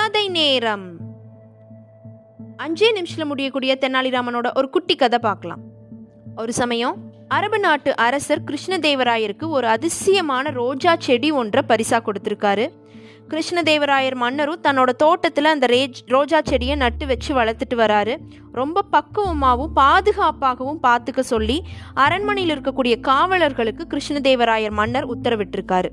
கதை நேரம் அஞ்சே நிமிஷத்தில் முடியக்கூடிய தெனாலிராமனோட ஒரு குட்டி கதை பார்க்கலாம் ஒரு சமயம் அரபு நாட்டு அரசர் கிருஷ்ணதேவராயருக்கு ஒரு அதிசயமான ரோஜா செடி ஒன்றை பரிசா கொடுத்துருக்காரு கிருஷ்ணதேவராயர் மன்னரும் தன்னோட தோட்டத்தில் அந்த ரேஜ் ரோஜா செடியை நட்டு வச்சு வளர்த்துட்டு வராரு ரொம்ப பக்குவமாகவும் பாதுகாப்பாகவும் பார்த்துக்க சொல்லி அரண்மனையில் இருக்கக்கூடிய காவலர்களுக்கு கிருஷ்ணதேவராயர் மன்னர் உத்தரவிட்டிருக்காரு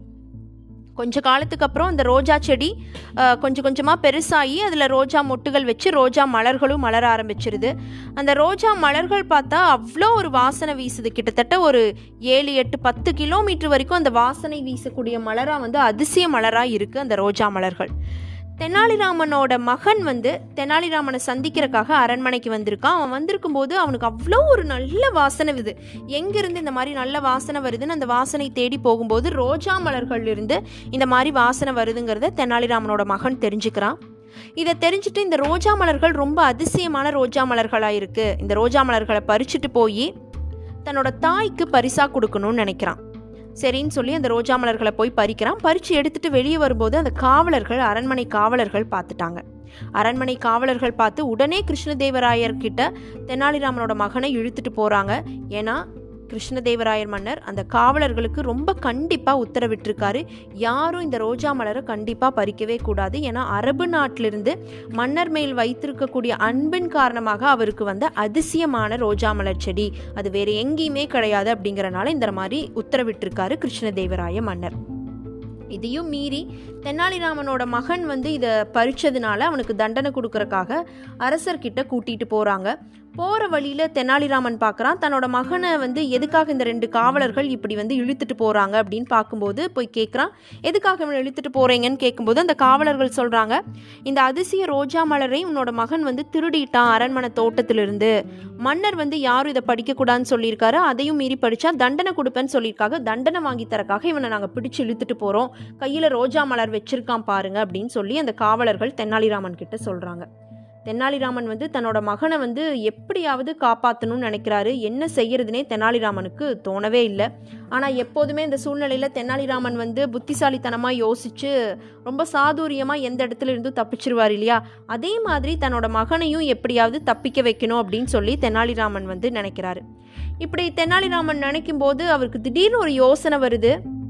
கொஞ்ச காலத்துக்கு அப்புறம் அந்த ரோஜா செடி அஹ், கொஞ்சம் கொஞ்சமாக பெருசாகி அதில் ரோஜா மொட்டுகள் வச்சு ரோஜா மலர்களும் மலர ஆரம்பிச்சிருது அந்த ரோஜா மலர்கள் பார்த்தா அவ்வளோ ஒரு வாசனை வீசுது கிட்டத்தட்ட ஒரு ஏழு எட்டு பத்து கிலோமீட்டர் வரைக்கும் அந்த வாசனை வீசக்கூடிய மலராக வந்து அதிசய மலராக இருக்குது அந்த ரோஜா மலர்கள் தெனாலிராமனோட மகன் வந்து தெனாலிராமனை சந்திக்கிறக்காக அரண்மனைக்கு வந்திருக்கான் அவன் வந்திருக்கும் போது அவனுக்கு அவ்வளோ ஒரு நல்ல வாசனை வருது எங்கிருந்து இந்த மாதிரி நல்ல வாசனை வருதுன்னு அந்த வாசனை தேடி போகும்போது ரோஜா மலர்கள் இருந்து இந்த மாதிரி வாசனை வருதுங்கிறத தெனாலிராமனோட மகன் தெரிஞ்சுக்கிறான் இதை தெரிஞ்சுட்டு இந்த ரோஜா மலர்கள் ரொம்ப அதிசயமான ரோஜா மலர்களாக இருக்கு இந்த ரோஜா மலர்களை பறிச்சுட்டு போய் தன்னோட தாய்க்கு பரிசா கொடுக்கணும்னு நினைக்கிறான் சரின்னு சொல்லி அந்த ரோஜா மலர்களை போய் பறிக்கிறான் பறித்து எடுத்துட்டு வெளியே வரும்போது அந்த காவலர்கள் அரண்மனை காவலர்கள் பார்த்துட்டாங்க அரண்மனை காவலர்கள் பார்த்து உடனே கிருஷ்ணதேவராயர் கிட்ட தெனாலிராமனோட மகனை இழுத்துட்டு போறாங்க ஏன்னா கிருஷ்ணதேவராயர் மன்னர் அந்த காவலர்களுக்கு ரொம்ப கண்டிப்பாக உத்தரவிட்டிருக்காரு யாரும் இந்த ரோஜா மலரை கண்டிப்பாக பறிக்கவே கூடாது ஏன்னா அரபு நாட்டிலிருந்து மன்னர் மேல் வைத்திருக்கக்கூடிய அன்பின் காரணமாக அவருக்கு வந்த அதிசயமான ரோஜா மலர் செடி அது வேற எங்கேயுமே கிடையாது அப்படிங்கறனால இந்த மாதிரி உத்தரவிட்டிருக்காரு கிருஷ்ணதேவராய மன்னர் இதையும் மீறி தெனாலிராமனோட மகன் வந்து இதை பறிச்சதுனால அவனுக்கு தண்டனை கொடுக்கறக்காக அரசர்கிட்ட கூட்டிட்டு போறாங்க போற வழியில தெனாலிராமன் பார்க்கறான் தன்னோட மகனை வந்து எதுக்காக இந்த ரெண்டு காவலர்கள் இப்படி வந்து இழுத்துட்டு போறாங்க அப்படின்னு பார்க்கும்போது போய் கேட்குறான் எதுக்காக இவனை இழுத்துட்டு போறீங்கன்னு கேட்கும்போது அந்த காவலர்கள் சொல்றாங்க இந்த அதிசய ரோஜா மலரை உன்னோட மகன் வந்து திருடிட்டான் அரண்மனை தோட்டத்திலிருந்து மன்னர் வந்து யாரும் இதை படிக்கக்கூடாதுன்னு சொல்லியிருக்காரு அதையும் மீறி படிச்சா தண்டனை கொடுப்பேன்னு சொல்லியிருக்காங்க தண்டனை வாங்கி தரக்காக இவனை நாங்கள் பிடிச்சு இழுத்துட்டு போறோம் கையில் ரோஜா மலர் வச்சிருக்கான் பாருங்க அப்படின்னு சொல்லி அந்த காவலர்கள் தெனாலிராமன் கிட்ட சொல்றாங்க தெனாலிராமன் வந்து தன்னோட மகனை வந்து எப்படியாவது காப்பாற்றணும்னு நினைக்கிறாரு என்ன செய்யறதுனே தெனாலிராமனுக்கு தோணவே இல்லை ஆனால் எப்போதுமே இந்த சூழ்நிலையில் தெனாலிராமன் வந்து புத்திசாலித்தனமாக யோசிச்சு ரொம்ப சாதுரியமாக எந்த இடத்துல இருந்தும் தப்பிச்சிருவார் இல்லையா அதே மாதிரி தன்னோட மகனையும் எப்படியாவது தப்பிக்க வைக்கணும் அப்படின்னு சொல்லி தெனாலிராமன் வந்து நினைக்கிறாரு இப்படி தெனாலிராமன் நினைக்கும் போது அவருக்கு திடீர்னு ஒரு யோசனை வருது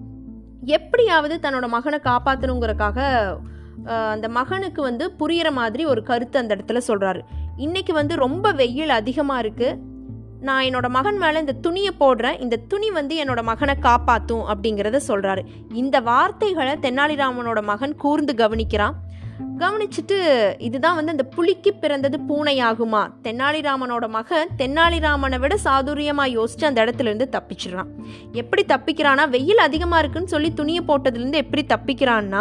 எப்படியாவது தன்னோட மகனை காப்பாற்றணுங்கிறக்காக அஹ், அந்த மகனுக்கு வந்து புரியிற மாதிரி ஒரு கருத்து அந்த இடத்துல சொல்றாரு இன்னைக்கு வந்து ரொம்ப வெயில் அதிகமாக இருக்கு நான் என்னோட மகன் மேலே இந்த துணியை போடுறேன் இந்த துணி வந்து என்னோட மகனை காப்பாற்றும் அப்படிங்கிறத சொல்றாரு இந்த வார்த்தைகளை தெனாலிராமனோட மகன் கூர்ந்து கவனிக்கிறான் கவனிச்சுட்டு இதுதான் வந்து அந்த புலிக்கு பிறந்தது பூனையாகுமா தெனாலிராமனோட மகன் தெனாலிராமனை விட சாதுரியமாக யோசிச்சு அந்த இடத்துல இருந்து தப்பிச்சிடுறான் எப்படி தப்பிக்கிறான்னா வெயில் அதிகமாக இருக்குன்னு சொல்லி துணியை போட்டதுலேருந்து எப்படி தப்பிக்கிறான்னா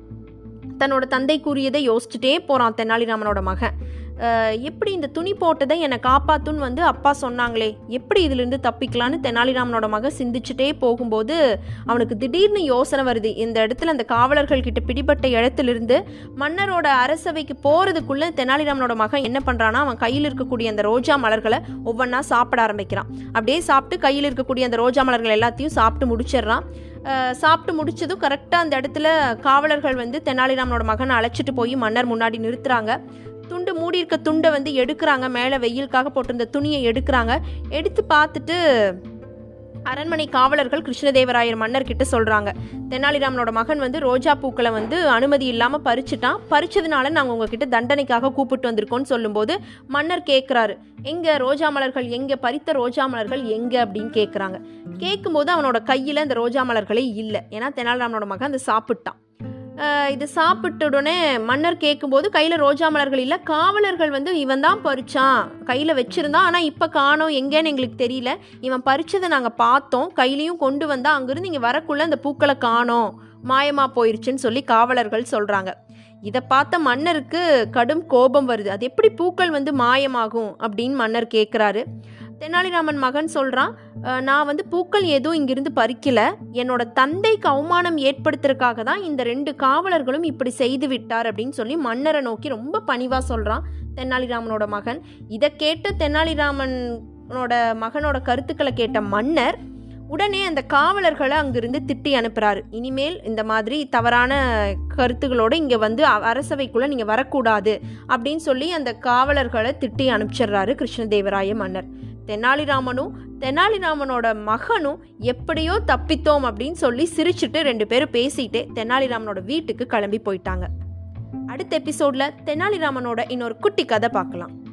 தன்னோட தந்தை கூறியதை யோசிச்சுட்டே போகிறான் தெனாலிராமனோட மகன் அஹ், எப்படி இந்த துணி போட்டதை என்னை காப்பாத்துன்னு வந்து அப்பா சொன்னாங்களே எப்படி இதிலிருந்து தப்பிக்கலான்னு தெனாலிராமனோட மகன் சிந்திச்சுட்டே போகும்போது அவனுக்கு திடீர்னு யோசனை வருது இந்த இடத்துல அந்த காவலர்கள் கிட்ட பிடிபட்ட இடத்திலிருந்து மன்னரோட அரசவைக்கு போகிறதுக்குள்ளே தெனாலிராமனோட மகன் என்ன பண்ணுறான்னா அவன் கையில் இருக்கக்கூடிய அந்த ரோஜா மலர்களை ஒவ்வொன்றா சாப்பிட ஆரம்பிக்கிறான் அப்படியே சாப்பிட்டு கையில் இருக்கக்கூடிய அந்த ரோஜா மலர்கள் எல்லாத்தையும் சாப்பிட்டு முடிச்சிடுறான் அஹ் சாப்பிட்டு முடிச்சதும் கரெக்டாக அந்த இடத்துல காவலர்கள் வந்து தெனாலிராமனோட மகனை அழைச்சிட்டு போய் மன்னர் முன்னாடி நிறுத்துறாங்க துண்டு மூடி இருக்க துண்டை வந்து எடுக்கிறாங்க மேலே வெயிலுக்காக போட்டிருந்த துணியை எடுக்கிறாங்க எடுத்து பார்த்துட்டு அரண்மனை காவலர்கள் கிருஷ்ணதேவராயர் மன்னர் கிட்ட சொல்றாங்க தெனாலிராமனோட மகன் வந்து ரோஜா பூக்களை வந்து அனுமதி இல்லாம பறிச்சுட்டான் பறிச்சதுனால நாங்க உங்ககிட்ட தண்டனைக்காக கூப்பிட்டு வந்திருக்கோம்னு சொல்லும்போது மன்னர் கேட்குறாரு எங்க ரோஜா மலர்கள் எங்க பறித்த ரோஜா மலர்கள் எங்க அப்படின்னு கேட்குறாங்க கேட்கும்போது அவனோட கையில் இந்த ரோஜா மலர்களே இல்லை ஏன்னா தெனாலிராமனோட மகன் அதை சாப்பிட்டான் அஹ் இது சாப்பிட்ட உடனே மன்னர் கேட்கும்போது கையில் ரோஜா மலர்கள் இல்லை காவலர்கள் வந்து இவன் தான் பறிச்சான் கையில் வச்சிருந்தான் ஆனால் இப்போ காணோம் எங்கேன்னு எங்களுக்கு தெரியல இவன் பறிச்சதை நாங்கள் பார்த்தோம் கையிலையும் கொண்டு வந்தா அங்கிருந்து இங்கே வரக்குள்ள அந்த பூக்களை காணோம் மாயமாக போயிருச்சுன்னு சொல்லி காவலர்கள் சொல்கிறாங்க இதை பார்த்த மன்னருக்கு கடும் கோபம் வருது அது எப்படி பூக்கள் வந்து மாயமாகும் அப்படின்னு மன்னர் கேட்குறாரு தெனாலிராமன் மகன் சொல்கிறான் நான் வந்து பூக்கள் எதுவும் இங்கிருந்து பறிக்கல என்னோட தந்தைக்கு அவமானம் ஏற்படுத்துறதுக்காக தான் இந்த ரெண்டு காவலர்களும் இப்படி செய்து விட்டார் அப்படின்னு சொல்லி மன்னரை நோக்கி ரொம்ப பணிவாக சொல்கிறான் தெனாலிராமனோட மகன் இதை கேட்ட தெனாலிராமனோட மகனோட கருத்துக்களை கேட்ட மன்னர் உடனே அந்த காவலர்களை அங்கிருந்து திட்டி அனுப்புறாரு இனிமேல் இந்த மாதிரி தவறான கருத்துகளோடு இங்கே வந்து அ- அரசவைக்குள்ள நீங்கள் வரக்கூடாது அப்படின்னு சொல்லி அந்த காவலர்களை திட்டி அனுப்பிச்சிடுறாரு கிருஷ்ணதேவராய மன்னர் தெனாலிராமனும் தெனாலிராமனோட மகனும் எப்படியோ தப்பித்தோம் அப்படின்னு சொல்லி சிரிச்சுட்டு ரெண்டு பேரும் பேசிட்டு தெனாலிராமனோட வீட்டுக்கு கிளம்பி போயிட்டாங்க அடுத்த எபிசோட்ல தெனாலிராமனோட இன்னொரு குட்டி கதை பார்க்கலாம்